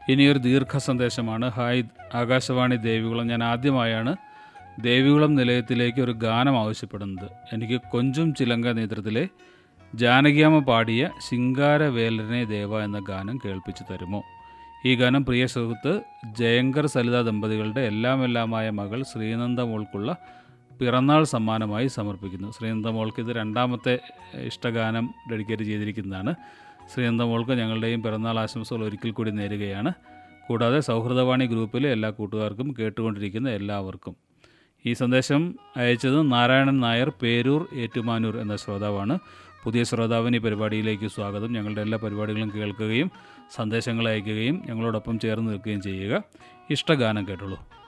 ഇനിയൊരു ദീർഘ സന്ദേശമാണ് ഹായ് ആകാശവാണി ദേവികുളം ഞാൻ ആദ്യമായാണ് ദേവികുളം നിലയത്തിലേക്ക് ഒരു ഗാനം ആവശ്യപ്പെടുന്നത് എനിക്ക് കൊഞ്ചും ചിലങ്ക നേതൃത്വത്തിലെ ജാനകിയാമ്മ പാടിയ ശിങ്കാരവേലനെ ദേവ എന്ന ഗാനം കേൾപ്പിച്ചു തരുമോ ഈ ഗാനം പ്രിയ സുഹൃത്ത് ജയങ്കർ സലിത ദമ്പതികളുടെ എല്ലാം എല്ലാമായ മകൾ ശ്രീനന്ദ മോൾക്കുള്ള പിറന്നാൾ സമ്മാനമായി സമർപ്പിക്കുന്നു ശ്രീനന്ദ മോൾക്ക് ഇത് രണ്ടാമത്തെ ഇഷ്ടഗാനം ഡെഡിക്കേറ്റ് ചെയ്തിരിക്കുന്നതാണ് ശ്രീനന്ദ മോൾക്ക് ഞങ്ങളുടെയും പിറന്നാൾ ആശംസകൾ ഒരിക്കൽ കൂടി നേരുകയാണ് കൂടാതെ സൗഹൃദവാണി ഗ്രൂപ്പിലെ എല്ലാ കൂട്ടുകാർക്കും കേട്ടുകൊണ്ടിരിക്കുന്ന എല്ലാവർക്കും ഈ സന്ദേശം അയച്ചത് നാരായണൻ നായർ പേരൂർ ഏറ്റുമാനൂർ എന്ന ശ്രോതാവാണ് പുതിയ ശ്രോതാവിന് ഈ പരിപാടിയിലേക്ക് സ്വാഗതം ഞങ്ങളുടെ എല്ലാ പരിപാടികളും കേൾക്കുകയും സന്ദേശങ്ങൾ അയക്കുകയും ഞങ്ങളോടൊപ്പം ചേർന്ന് നിൽക്കുകയും ചെയ്യുക ഇഷ്ടഗാനം കേട്ടുള്ളൂ